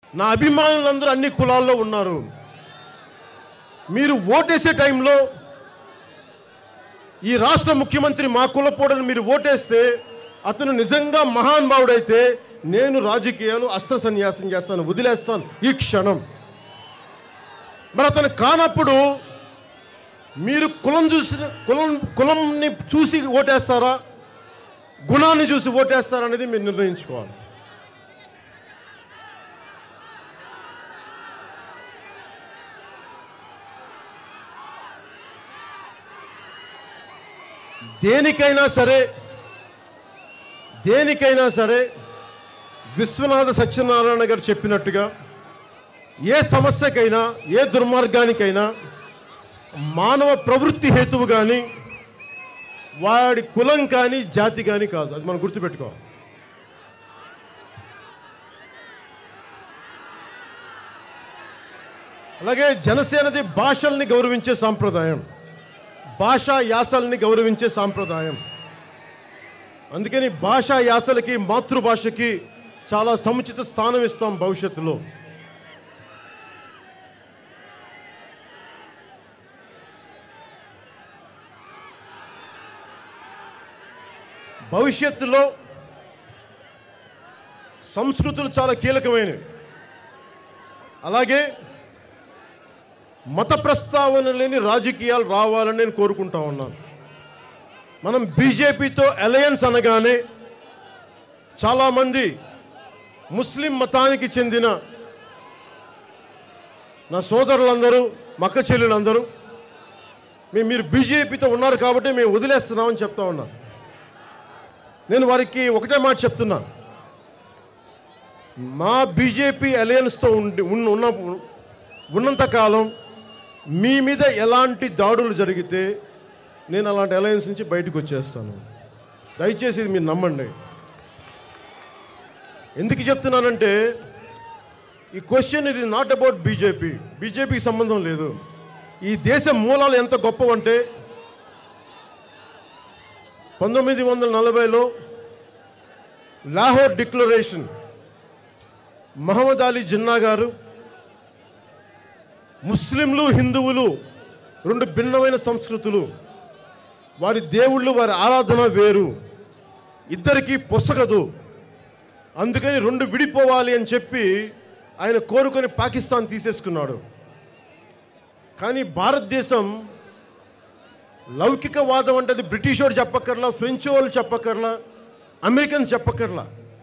నా అభిమానులందరూ అన్ని కులాల్లో ఉన్నారు మీరు ఓటేసే టైంలో ఈ రాష్ట్ర ముఖ్యమంత్రి మా కులపోడని మీరు ఓటేస్తే అతను నిజంగా మహానుభావుడైతే నేను రాజకీయాలు అస్త్ర సన్యాసం చేస్తాను వదిలేస్తాను ఈ క్షణం మరి అతను కానప్పుడు మీరు కులం చూసి కులం కులంని చూసి ఓటేస్తారా గుణాన్ని చూసి ఓటేస్తారా అనేది మీరు నిర్ణయించుకోవాలి దేనికైనా సరే దేనికైనా సరే విశ్వనాథ సత్యనారాయణ గారు చెప్పినట్టుగా ఏ సమస్యకైనా ఏ దుర్మార్గానికైనా మానవ ప్రవృత్తి హేతువు కానీ వాడి కులం కానీ జాతి కానీ కాదు అది మనం గుర్తుపెట్టుకోవాలి అలాగే జనసేనది భాషల్ని గౌరవించే సాంప్రదాయం భాషా యాసల్ని గౌరవించే సాంప్రదాయం అందుకని భాషా యాసలకి మాతృభాషకి చాలా సముచిత స్థానం ఇస్తాం భవిష్యత్తులో భవిష్యత్తులో సంస్కృతులు చాలా కీలకమైనవి అలాగే మత ప్రస్తావన లేని రాజకీయాలు రావాలని నేను కోరుకుంటా ఉన్నాను మనం బీజేపీతో అలయన్స్ అనగానే చాలామంది ముస్లిం మతానికి చెందిన నా సోదరులందరూ మక్క చెల్లెలందరూ మేము మీరు బీజేపీతో ఉన్నారు కాబట్టి మేము వదిలేస్తున్నామని చెప్తా ఉన్నాను నేను వారికి ఒకటే మాట చెప్తున్నా మా బీజేపీ అలయన్స్తో ఉండి ఉన్న ఉన్న ఉన్నంత కాలం మీ మీద ఎలాంటి దాడులు జరిగితే నేను అలాంటి అలయన్స్ నుంచి బయటకు వచ్చేస్తాను దయచేసి ఇది మీరు నమ్మండి ఎందుకు చెప్తున్నానంటే ఈ క్వశ్చన్ ఇది నాట్ అబౌట్ బీజేపీ బీజేపీకి సంబంధం లేదు ఈ దేశ మూలాలు ఎంత గొప్పవంటే పంతొమ్మిది వందల నలభైలో లాహోర్ డిక్లరేషన్ మహమ్మద్ అలీ జిన్నా గారు ముస్లింలు హిందువులు రెండు భిన్నమైన సంస్కృతులు వారి దేవుళ్ళు వారి ఆరాధన వేరు ఇద్దరికి పొసగదు అందుకని రెండు విడిపోవాలి అని చెప్పి ఆయన కోరుకొని పాకిస్తాన్ తీసేసుకున్నాడు కానీ భారతదేశం లౌకికవాదం అంటే అది బ్రిటిష్ వాడు చెప్పక్కర్లా ఫ్రెంచ్ వాళ్ళు చెప్పక్కర్లా అమెరికన్స్ చెప్పక్కర్లా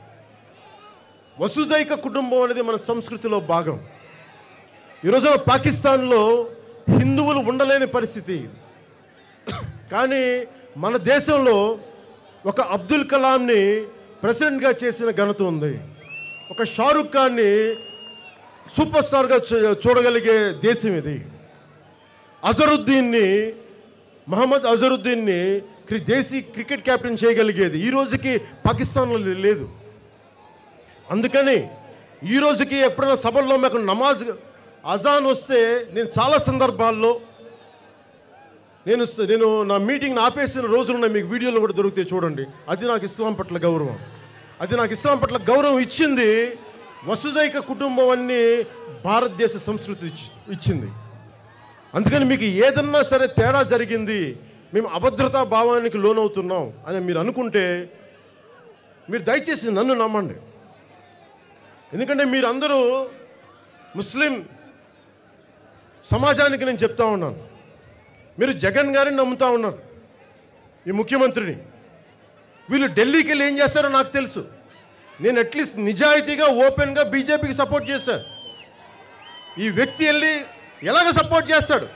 వసుదైక కుటుంబం అనేది మన సంస్కృతిలో భాగం ఈరోజు పాకిస్తాన్లో హిందువులు ఉండలేని పరిస్థితి కానీ మన దేశంలో ఒక అబ్దుల్ కలాంని ప్రెసిడెంట్గా చేసిన ఘనత ఉంది ఒక షారుఖ్ ఖాన్ని సూపర్ స్టార్గా చూ- చూడగలిగే దేశం ఇది అజరుద్దీన్ని మహమ్మద్ అజరుద్దీన్ని క్రి- దేశీ క్రికెట్ కెప్టెన్ చేయగలిగేది ఈ రోజుకి పాకిస్తాన్లో లే- లేదు అందుకని ఈ రోజుకి ఎప్పుడైనా సభల్లో మాకు నమాజ్ అజాన్ వస్తే నేను చాలా సందర్భాల్లో నేను స- నేను నా మీటింగ్ ఆపేసిన రోజులు ఉన్నాయి మీకు వీడియోలో కూడా దొరికితే చూడండి అది నాకు ఇస్లాం పట్ల గౌరవం అది నాకు ఇస్లాం పట్ల గౌరవం ఇచ్చింది వసుదైక కుటుంబం అన్ని భారతదేశ సంస్కృతి ఇచ్చి- ఇచ్చింది అందుకని మీకు ఏదన్నా సరే తేడా జరిగింది మేము అభద్రతా భావానికి లోనవుతున్నాం అని మీరు అనుకుంటే మీరు దయచేసి నన్ను నమ్మండి ఎందుకంటే మీరందరూ ముస్లిం సమాజానికి నేను చెప్తా ఉన్నాను మీరు జగన్ గారిని నమ్ముతా ఉన్నారు ఈ ముఖ్యమంత్రిని వీళ్ళు ఢిల్లీకి వెళ్ళి ఏం చేస్తారో నాకు తెలుసు నేను అట్లీస్ట్ నిజాయితీగా ఓపెన్గా బీజేపీకి సపోర్ట్ చేశాను ఈ వ్యక్తి వెళ్ళి ఎలాగ సపోర్ట్ చేస్తాడు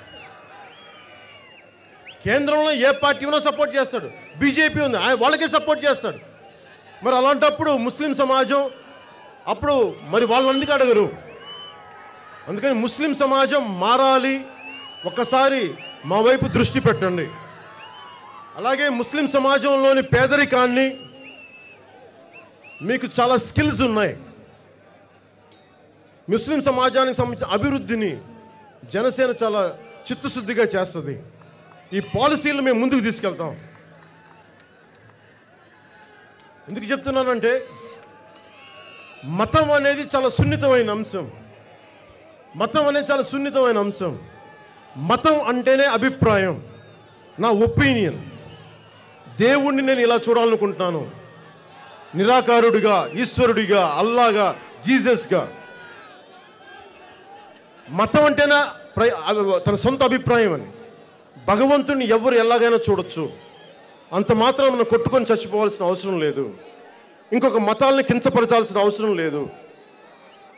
కేంద్రంలో ఏ పార్టీ ఉన్నా సపోర్ట్ చేస్తాడు బీజేపీ ఉంది ఆయన వాళ్ళకే సపోర్ట్ చేస్తాడు మరి అలాంటప్పుడు ముస్లిం సమాజం అప్పుడు మరి వాళ్ళని ఎందుకు అడగరు అందుకని ముస్లిం సమాజం మారాలి ఒక్కసారి మా వైపు దృష్టి పెట్టండి అలాగే ముస్లిం సమాజంలోని పేదరికాన్ని మీకు చాలా స్కిల్స్ ఉన్నాయి ముస్లిం సమాజానికి సంబంధించిన అభివృద్ధిని జనసేన చాలా చిత్తశుద్ధిగా చేస్తుంది ఈ పాలసీలు మేము ముందుకు తీసుకెళ్తాం ఎందుకు చెప్తున్నానంటే మతం అనేది చాలా సున్నితమైన అంశం మతం అనేది చాలా సున్నితమైన అంశం మతం అంటేనే అభిప్రాయం నా ఒపీనియన్ దేవుణ్ణి నేను ఇలా చూడాలనుకుంటున్నాను నిరాకారుడిగా ఈశ్వరుడిగా అల్లాగా జీసస్గా మతం అంటేనా ప్ర- అవి- తన సొంత అభిప్రాయం అని భగవంతుని ఎవరు ఎలాగైనా చూడొచ్చు అంత మాత్రం మనం కొట్టుకొని చచ్చిపోవాల్సిన అవసరం లేదు ఇంకొక మతాలను కించపరచాల్సిన అవసరం లేదు